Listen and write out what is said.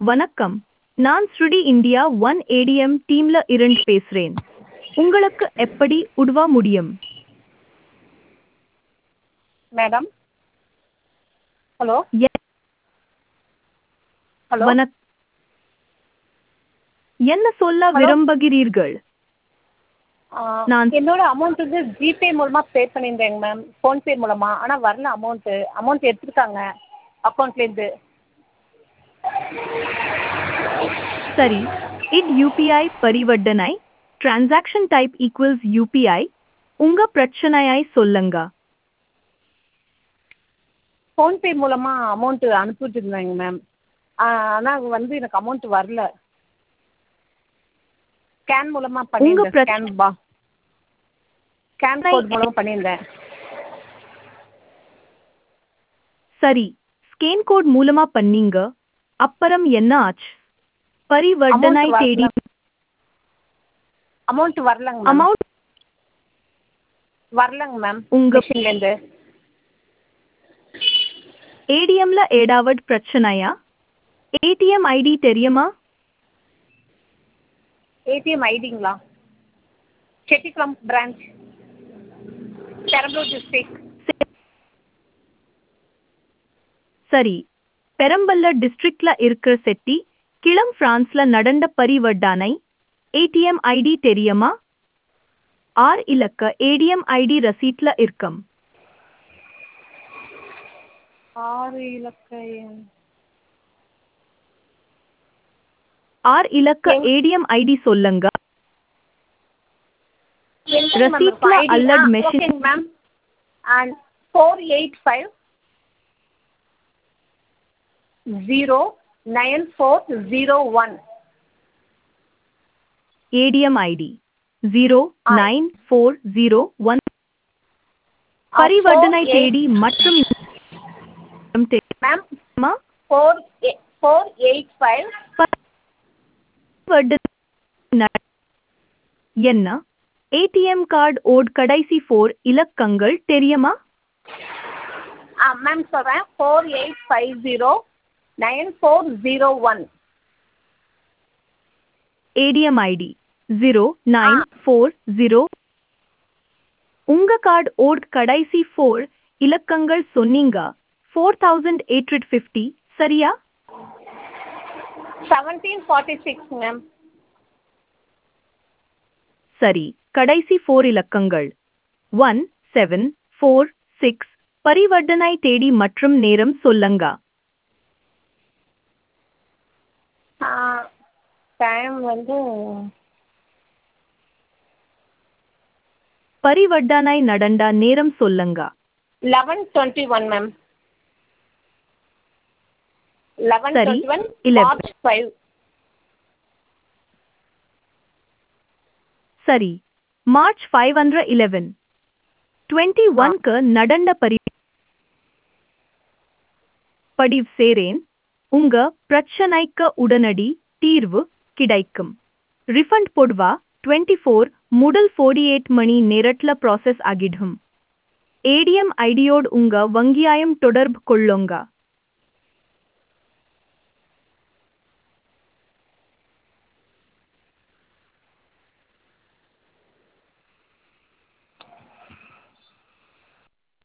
வணக்கம் நான் ஸ்ருடி இந்தியா ஒன் ஏடிஎம் டீம்ல இருந்து பேசுறேன் உங்களுக்கு எப்படி உதவ முடியும் மேடம் ஹலோ எ- ஹலோ வணக் என்ன சொல்ல Hello? விரும்புகிறீர்கள் நான்- என்னோட அமௌண்ட் வந்து ஜிபே மூலமாக பே பண்ணியிருந்தேங்க மேம் ஃபோன்பே மூலமாக ஆனால் வரல அமௌண்ட்டு அமௌண்ட் எடுத்துருக்காங்க அக்கௌண்ட்லேருந்து சரி இட் யூபிஐ பரிவர்த்தனை டிரான்சாக்ஷன் டைப் ஈக்குவல்ஸ் யூபிஐ உங்க பிரச்சனையாய் சொல்லுங்க ஃபோன்பே மூலமாக அமௌண்ட்டு அனுப்பிட்டு இருந்தாங்க மேம் ஆனால் வந்து எனக்கு அமௌண்ட் வரல ஸ்கேன் மூலமாக பண்ணியிருந்தேன் பிரச்ச- ஸ்கேன் பா ஸ்கேன் கோட் மூலமாக பண்ணியிருந்தேன் சரி ஸ்கேன் கோட் மூலமா பண்ணீங்க அப்புறம் என்ன ஆச்சு பரிவர்த்தனை Amount தேடி வரல. அமௌண்ட் வரலங்க மேம் அமௌண்ட் வரலங்க மேம் உங்க- மிஷின்லேருந்து ஏடிஎம்ல ஏடாவது பிரச்சனையா ஏடிஎம் ஐடி தெரியுமா ஏடிஎம் ஐடிங்களா செட்டிக்குளம் பிரான்ச் பெரம்பலூர் டிஸ்ட்ரிக்ட் சரி பெரம்பல்ல டிஸ்ட்ரிக்ட்ல இருக்கிற செட்டி கிளம் பிரான்ஸ்ல நடந்த பரிவர்த்தனை ஏடிஎம் ஐடி தெரியுமா ஆர் இலக்க ஏடிஎம் ஐடி ரசீட்ல இருக்கும் ஆறு இலக்க எண். ஆர் இலக்க எங்- ஏடிஎம் ஐடி சொல்லுங்க என்னங்க ma'am Receipt இருக்கும் ல ID? அல்லது ஆ, machine- ஓகேங்க ma'am and four eight five zero nine four zero one ATM ID zero ஆ. நைன் ஃபோர் ஜீரோ ஒன் பரிவர்த்தனை தேதி மற்றும் மேம் தெரியுமா? ஃபோர் ஃபோர் எயிட் ஃபைவ் பரிவர்த்தனை என்ன ஏடிஎம் கார்டு ஓட் கடைசி ஃபோர் இலக்கங்கள் தெரியுமா ஆ மேம் சொல்கிறேன் four eight five zero nine four zero one ATM ID zero nine four zero உங்க கார்டு ஓட் கடைசி ஃபோர் இலக்கங்கள் சொன்னீங்க four thousand eight hundred fifty சரியா செவன்டீன் ஃபார்ட்டி சிக்ஸ் மேம் சரி கடைசி ஃபோர் இலக்கங்கள் ஒன் செவன் ஃபோர் சிக்ஸ் பரிவர்த்தனை தேதி மற்றும் நேரம் சொல்லுங்க டைம் வந்து பரிவர்த்தனை நடந்த நேரம் சொல்லுங்க eleven twenty one ma'am eleven சரி, டுவெண்ட்டி ஒன் 11. மார்ச் ஃபைவ் சரி March five hundred eleven twenty ஒன்க்கு நடந்த பரி படிவ் சேரேன் உங்க பிரச்சனைக்கு உடனடி தீர்வு கிடைக்கும் ரிஃபண்ட் போடுவா டுவெண்ட்டி ஃபோர் முதல் ஃபோர்டி எயிட் மணி நேரத்தில் ப்ராசஸ் ஆகிடும் ஏடிஎம் ஐடியோடு உங்க வங்கியாயம் தொடர்பு கொள்ளுங்க